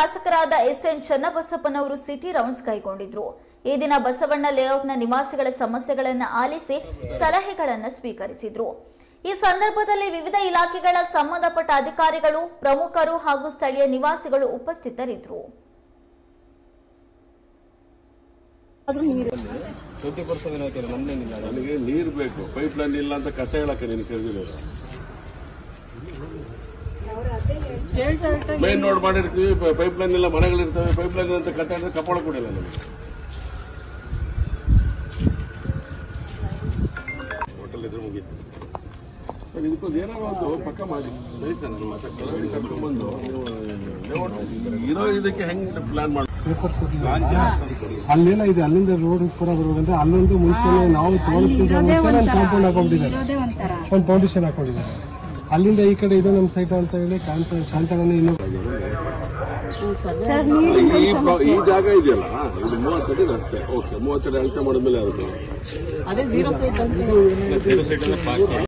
ಶಾಸಕರಾದ S N ಚನ್ನಬಸಪ್ಪನವರು city rounds ಕೈಗೊಂಡಿದ್ರು ಈ ದಿನ ಬಸವಣ್ಣ ಲೇಔಟ್ನ ನಿವಾಸಿಗಳ ಸಮಸ್ಯೆಗಳನ್ನು ಆಲಿಸಿ ಸಲಹೆಗಳನ್ನು ಸ್ವೀಕರಿಸಿದ್ರು ಈ ಸಂದರ್ಭದಲ್ಲಿ ವಿವಿಧ ಇಲಾಖೆಗಳ ಸಂಬಂಧಪಟ್ಟ ಅಧಿಕಾರಿಗಳು ಪ್ರಮುಖರು ಹಾಗೂ ಸ್ಥಳೀಯ ನಿವಾಸಿಗಳು ಉಪಸ್ಥಿತರಿದ್ದರು ಟ್ವೆಂಟಿ ಫೋರ್ ಸೆವೆನ್ ಹಾಕಿಲ್ಲ ನಮ್ದೇನಿಲ್ಲ ನನಗೆ ನೀರು ಬೇಕು ಪೈಪ್ ಲೈನ್ ಇಲ್ಲ ಅಂತ ಕಷ್ಟ ಹೇಳಕ್ಕೆ ನೀನು ಕೇಳಿದಿಲ್ಲ ಮೇನ್ ರೋಡ್ ಮಾಡಿರ್ತೀವಿ ಪೈಪ್ ಲೈನ್ ಇಲ್ಲ ಮನೆಗಳಿರ್ತವೆ ಪೈಪ್ ಲೈನ್ ಅಂತ ಕಷ್ಟ ಹೇಳಿದ್ರೆ ಕಪಾಳ ಕೊಡಿಲ್ಲ ನಮಗೆ ಹೋಟೆಲ್ ಇದ್ರೆ ಮುಗೀತು ಸರ್, ಇದಕ್ಕೊಂದು ಏನೋ ಒಂದು ಪಕ್ಕ ಮಾಡಿ ಸರಿ ಸರ್ ನಾನು ಮಾತಾಡ್ತೀನಿ ಕರ್ಕೊಂಡ್ಬಂದು ನೀವು layout ಇರೋ ಇದಕ್ಕೆ ಹೆಂಗೆ ಪ್ಲಾನ್ ಮಾಡಿ ಅಲ್ಲೆಲ್ಲ ಇದೆ ಅಲ್ಲಿಂದ ರೋಡ್ ಪೂರ ಬರ್ಬೇಕಂದ್ರೆ ಅಲ್ಲೊಂದು ಮುಂಚೆ ನಾವು ತೋರಿಸ್ತಿದ್ದ ಮುಂಚೆ ಒಂದು ಕಾಂಪೌಂಡ್ ಹಾಕೊಂಡಿದ್ದಾರೆ ಒಂದು ಫೌಂಡೇಶನ್ ಹಾಕೊಂಡಿದ್ದಾರೆ ಅಲ್ಲಿಂದ ಈ ಕಡೆ ಇದು ನಮ್ಮ ಸೈಟ್ ಅಂತ ಹೇಳಿ ಕಾಂತ ಶಾಂತಗಣ್ಣ ಇನ್ನೂ ಈ ಪ್ರ- ಈ ಜಾಗ ಇದೆಯಲ್ಲ ಇದು ಮೂವತ್ತಡಿ ರಸ್ತೆ ಓಕೆ ಮೂವತ್ತಡಿ ಅಳತೆ ಮಾಡಿದ್ಮೇಲೆ ಯಾವುದು ಜೀರೋ ಸೈಟ್ ಅಂದ್ರೆ ಬಾಕಿ